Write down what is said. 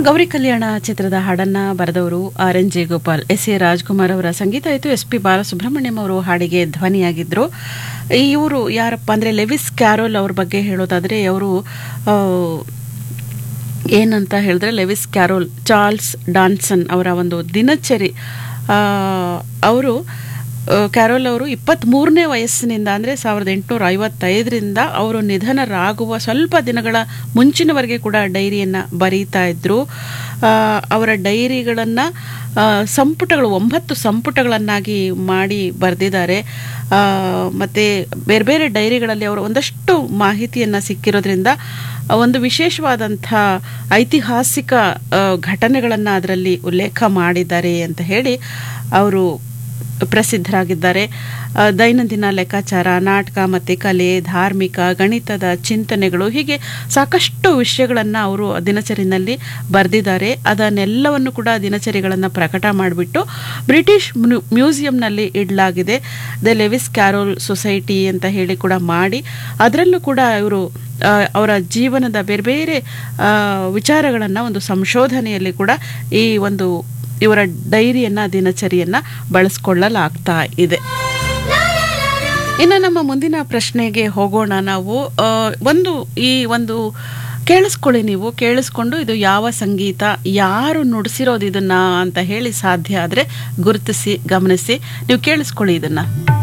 ಗೌರಿ ಕಲ್ಯಾಣ ಚಿತ್ರದ ಹಾಡನ್ನ ಬರೆದವರು R N J Gopal S A Rajkumar ಅವರ ಸಂಗೀತ ಇತ್ತು ಎಸ್ ಪಿ ಬಾಲಸುಬ್ರಹ್ಮಣ್ಯಂ ಅವರು ಹಾಡಿಗೆ ಧ್ವನಿಯಾಗಿದ್ರು ಇವರು ಯಾರಪ್ಪ ಅಂದ್ರೆ ಲೆವಿಸ್ ಕ್ಯಾರೋಲ್ ಅವ್ರ ಬಗ್ಗೆ ಹೇಳೋದಾದ್ರೆ ಅವರು ಏನಂತ ಹೇಳಿದ್ರೆ ಲೆವಿಸ್ ಕ್ಯಾರೋಲ್ ಚಾರ್ಲ್ಸ್ ಡಾನ್ಸನ್ ಅವರ ಒಂದು ದಿನಚರಿ ಅವರು ಕ್ಯಾರೋಲ್ ಅವರು ಇಪ್ಪತ್ತ್ಮೂರನೇ ವಯಸ್ಸಿನಿಂದ ಅಂದರೆ ಸಾವಿರದ ಎಂಟುನೂರ ಐವತ್ತೈದರಿಂದ ಅವರು ನಿಧನರಾಗುವ ಸ್ವಲ್ಪ ದಿನಗಳ ಮುಂಚಿನವರೆಗೆ ಕೂಡ ಡೈರಿಯನ್ನು ಬರೀತಾ ಇದ್ದರು ಅವರ ಡೈರಿಗಳನ್ನು ಸಂಪುಟಗಳು ಒಂಬತ್ತು ಸಂಪುಟಗಳನ್ನಾಗಿ ಮಾಡಿ ಬರೆದಿದ್ದಾರೆ ಮತ್ತು ಬೇರೆ ಬೇರೆ ಡೈರಿಗಳಲ್ಲಿ ಅವರು ಒಂದಷ್ಟು ಮಾಹಿತಿಯನ್ನು ಸಿಕ್ಕಿರೋದ್ರಿಂದ ಒಂದು ವಿಶೇಷವಾದಂಥ ಐತಿಹಾಸಿಕ ಘಟನೆಗಳನ್ನು ಅದರಲ್ಲಿ ಉಲ್ಲೇಖ ಮಾಡಿದ್ದಾರೆ ಅಂತ ಹೇಳಿ ಅವರು ಪ್ರಸಿದ್ಧರಾಗಿದ್ದಾರೆ ದೈನಂದಿನ ಲೆಕ್ಕಾಚಾರ ನಾಟಕ ಮತ್ತು ಕಲೆ ಧಾರ್ಮಿಕ ಗಣಿತದ ಚಿಂತನೆಗಳು ಹೀಗೆ ಸಾಕಷ್ಟು ವಿಷಯಗಳನ್ನು ಅವರು ದಿನಚರಿನಲ್ಲಿ ಬರೆದಿದ್ದಾರೆ ಅದನ್ನೆಲ್ಲವನ್ನು ಕೂಡ ದಿನಚರಿಗಳನ್ನು ಪ್ರಕಟ ಮಾಡಿಬಿಟ್ಟು ಬ್ರಿಟಿಷ್ ಮ್ಯೂಸಿಯಂನಲ್ಲಿ ಇಡಲಾಗಿದೆ ದ ಲೆವಿಸ್ ಕ್ಯಾರೋಲ್ ಸೊಸೈಟಿ ಅಂತ ಹೇಳಿ ಕೂಡ ಮಾಡಿ ಅದರಲ್ಲೂ ಕೂಡ ಇವರು ಅವರ ಜೀವನದ ಬೇರೆ ಬೇರೆ ವಿಚಾರಗಳನ್ನು ಒಂದು ಸಂಶೋಧನೆಯಲ್ಲಿ ಕೂಡ ಈ ಒಂದು ಇವರ ಡೈರಿಯನ್ನ ದಿನಚರಿಯನ್ನ ಬಳಸ್ಕೊಳ್ಳಲಾಗ್ತಾ ಇದೆ ಇನ್ನು ನಮ್ಮ ಮುಂದಿನ ಪ್ರಶ್ನೆಗೆ ಹೋಗೋಣ ನಾವು ಒಂದು ಈ ಒಂದು ಕೇಳಿಸ್ಕೊಳ್ಳಿ ನೀವು ಕೇಳಿಸ್ಕೊಂಡು ಇದು ಯಾವ ಸಂಗೀತ ಯಾರು ನುಡಿಸಿರೋದು ಇದನ್ನ ಅಂತ ಹೇಳಿ ಸಾಧ್ಯ ಆದರೆ ಗುರುತಿಸಿ ಗಮನಿಸಿ ನೀವು ಕೇಳಿಸ್ಕೊಳ್ಳಿ ಇದನ್ನ